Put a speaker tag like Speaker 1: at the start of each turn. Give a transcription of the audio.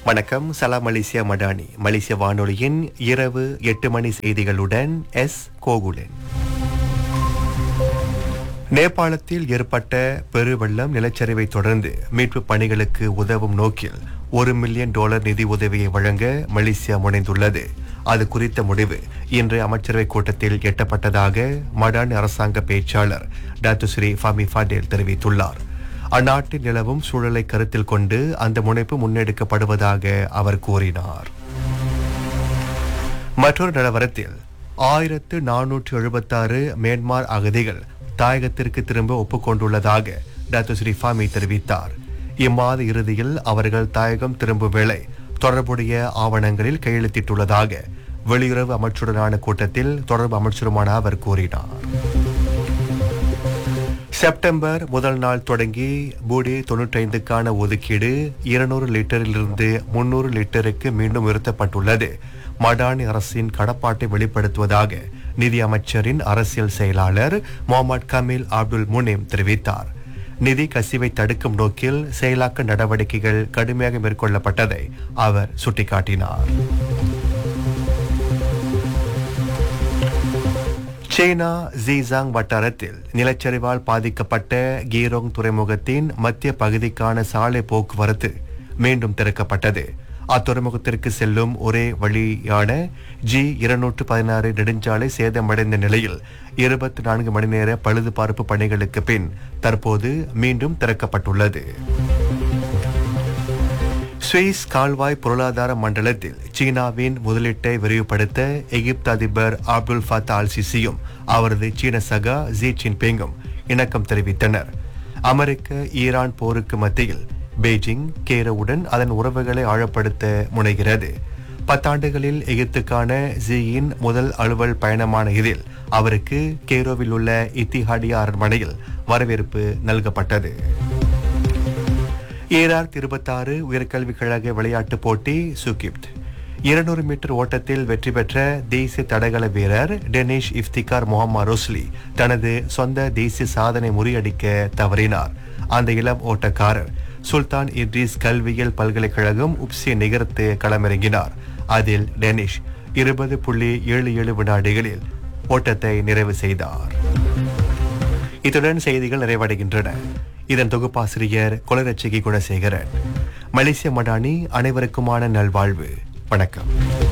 Speaker 1: வணக்கம் சலாம் மலேசியா மடானி மலேசிய வானொலியின் இரவு எட்டு மணி செய்திகளுடன் எஸ் கோகுலன் நேபாளத்தில் ஏற்பட்ட பெருவெள்ளம் நிலச்சரிவை தொடர்ந்து மீட்பு பணிகளுக்கு உதவும் நோக்கில் ஒரு மில்லியன் டாலர் நிதி உதவியை வழங்க மலேசியா முனைந்துள்ளது அது குறித்த முடிவு இன்று அமைச்சரவை கூட்டத்தில் எட்டப்பட்டதாக மடான் அரசாங்க பேச்சாளர் டாக்டர் ஸ்ரீ ஃபமி ஃபடேல் தெரிவித்துள்ளார் அந்நாட்டில் நிலவும் சூழலை கருத்தில் கொண்டு அந்த முனைப்பு முன்னெடுக்கப்படுவதாக அவர் கூறினார் மற்றொரு நிலவரத்தில் ஆயிரத்து நானூற்று எழுபத்தாறு மியான்மார் அகதிகள் தாயகத்திற்கு திரும்ப ஒப்புக்கொண்டுள்ளதாக டாக்டர் ஸ்ரீ ஃபாமி தெரிவித்தார் இம்மாத இறுதியில் அவர்கள் தாயகம் திரும்பும் வேளை தொடர்புடைய ஆவணங்களில் கையெழுத்திட்டுள்ளதாக வெளியுறவு அமைச்சருடனான கூட்டத்தில் தொடர்பு அமைச்சருமான அவர் கூறினார் செப்டம்பர் முதல் நாள் தொடங்கி பூடி தொன்னூற்றைந்துக்கான ஒதுக்கீடு இருநூறு லிட்டரிலிருந்து முன்னூறு லிட்டருக்கு மீண்டும் உயர்த்தப்பட்டுள்ளது மடானி அரசின் கடப்பாட்டை வெளிப்படுத்துவதாக நிதி அமைச்சரின் அரசியல் செயலாளர் முகமது கமில் அப்துல் முனீம் தெரிவித்தார் நிதி கசிவை தடுக்கும் நோக்கில் செயலாக்க நடவடிக்கைகள் கடுமையாக மேற்கொள்ளப்பட்டதை அவர் சுட்டிக்காட்டினார் சீனா ஜீசாங் வட்டாரத்தில் நிலச்சரிவால் பாதிக்கப்பட்ட கீரோங் துறைமுகத்தின் மத்திய பகுதிக்கான சாலை போக்குவரத்து மீண்டும் திறக்கப்பட்டது அத்துறைமுகத்திற்கு செல்லும் ஒரே வழியான ஜி இருநூற்று பதினாறு நெடுஞ்சாலை சேதமடைந்த நிலையில் இருபத்தி நான்கு மணி நேர பழுதுபார்ப்பு பணிகளுக்கு பின் தற்போது மீண்டும் திறக்கப்பட்டுள்ளது சுவிஸ் கால்வாய் பொருளாதார மண்டலத்தில் சீனாவின் முதலீட்டை விரிவுபடுத்த எகிப்து அதிபர் அப்துல் ஃபத்தா அல் சிசியும் அவரது சீன சகா ஜி ஜின்பிங்கும் இணக்கம் தெரிவித்தனர் அமெரிக்க ஈரான் போருக்கு மத்தியில் பெய்ஜிங் கேரோவுடன் அதன் உறவுகளை ஆழப்படுத்த முனைகிறது பத்தாண்டுகளில் எகிப்துக்கான ஜியின் முதல் அலுவல் பயணமான இதில் அவருக்கு கேரோவில் உள்ள இத்திஹாடியா அரண்மனையில் வரவேற்பு நல்கப்பட்டது ஈராயிரத்தி இருபத்தாறு உயர்கல்விக் கழக விளையாட்டுப் போட்டி சுகிப்ட் இருநூறு மீட்டர் ஓட்டத்தில் வெற்றி பெற்ற தேசிய தடகள வீரர் டெனிஷ் இஃப்திகார் முகமது ரோஸ்லி தனது சொந்த தேசிய சாதனை முறியடிக்க தவறினார் அந்த இளம் ஓட்டக்காரர் சுல்தான் இட்ரிஸ் கல்வியியல் பல்கலைக்கழகம் உப்சியை நிகர்த்து களமிறங்கினார் அதில் டெனிஷ் இருபது புள்ளி ஏழு ஏழு வினாடிகளில் ஓட்டத்தை நிறைவு செய்தார் இத்துடன் செய்திகள் நிறைவடைகின்றன இதன் தொகுப்பாசிரியர் கொலரட்சிகி குணசேகரன் மலேசிய மடானி அனைவருக்குமான நல்வாழ்வு வணக்கம்